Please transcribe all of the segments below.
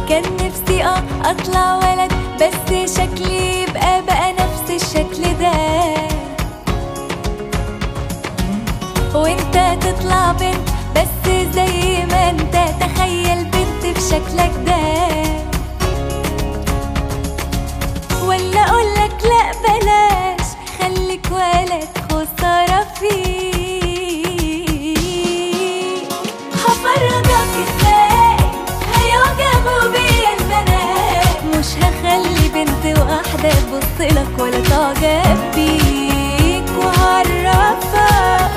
كان نفسي اه اطلع ولد بس شكلي يبقى بقى نفس الشكل ده وانت تطلع بنت بس زي ما انت تخيل بنت في شكلك ده ولا اقولك لا بلاش خليك ولد خسارة فيك هفرجك ازاي هيعجبوا بيا البنات مش هخلي بنت واحدة تبصلك ولا تعجب بيك وهعرفك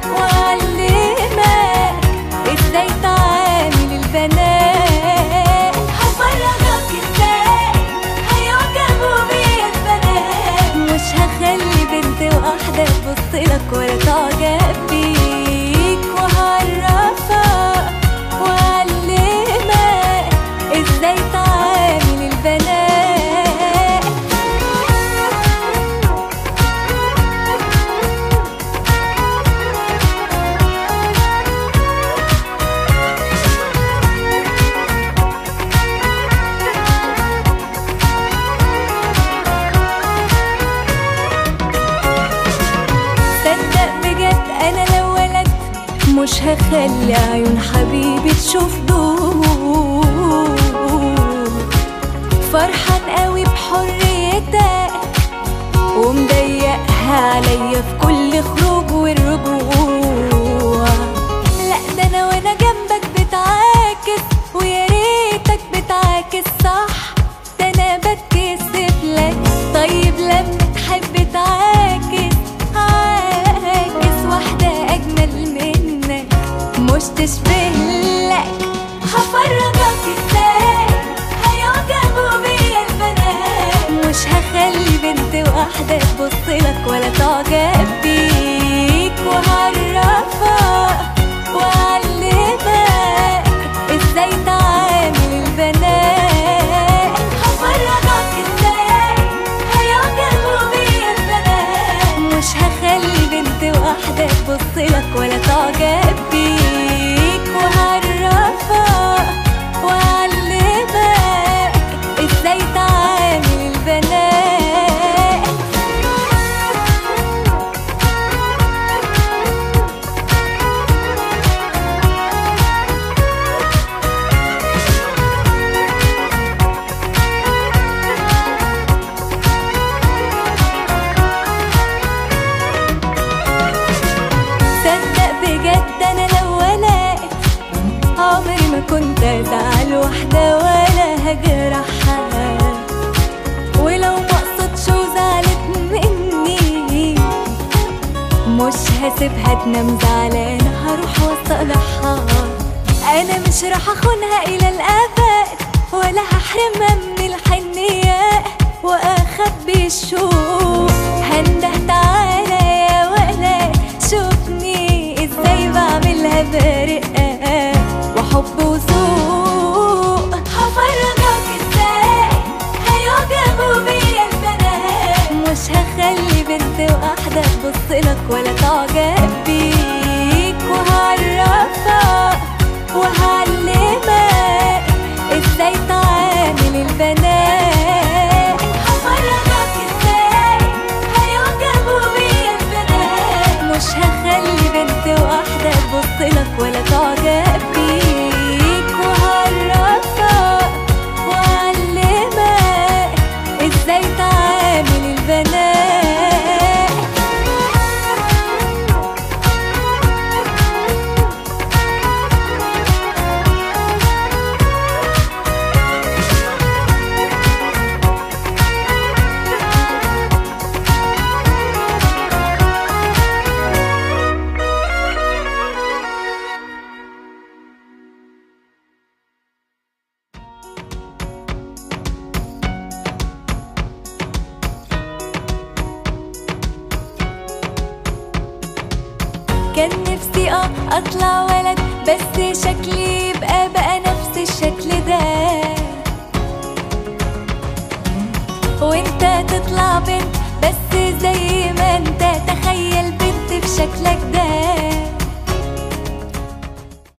وأعلمك ازاي تعامل البنات هفرجك ازاي هيعجبوا بيا البنات مش هخلي بنت واحدة تبصلك ولا تعجب بيك وهعرفك وأعلمك ازاي تعامل البنات صدق بجد انا لو ولد مش هخلي عيون حبيبي تشوف دور فرحان قوي بحريتك ومضيقها عليا في كل خروج والرجوع لا ده انا وانا جنبك بتعاكس ويا ريتك بتعاكس صح ده انا بتكسف لك طيب لما تحب تعاكس عاكس واحدة أجمل منك مش تشبه لك هفرجك ازاي هيعجبوا بيا البنات مش هخلي بنت واحدة تبصلك ولا تعجب بيك وهعرفك وأعلمك ازاي تعامل البنات هفرجك ازاي هيعجبوا بيا البنات مش هخلي بنت واحدة تبصلك ولا تعجب بيك وهعرفك وأعلمك ازاي تعامل البنات صدق بجد انا لو ولقت عمري ما كنت ازعل واحدة ولا هجرحها ولو ما اقصدش وزعلت مني مش هسيبها تنام زعلانة هروح واصالحها انا مش راح اخونها الى الابد ولا هحرمها من الحنية واخبي الشوق هنده تعالى يا ولد شوفني ازاي بعملها برقة وحب وذوق هفرجك ازاي هيعجبوا بيا البنات مش هخلي بنت واحدة تبصلك ولا تعجب بيك وهعرفك وهعلمك ازاي تعامل البنات هفرجك ازاي هيعجبوا بيا البنات مش هخلي بنت واحدة تبصلك ولا تعجب بيك وهعرفك وأعلمك ازاي تعامل البنات كان نفسي اه اطلع ولد بس شكلي يبقى بقى نفس الشكل ده وانت تطلع بنت بس زي ما انت تخيل بنت في شكلك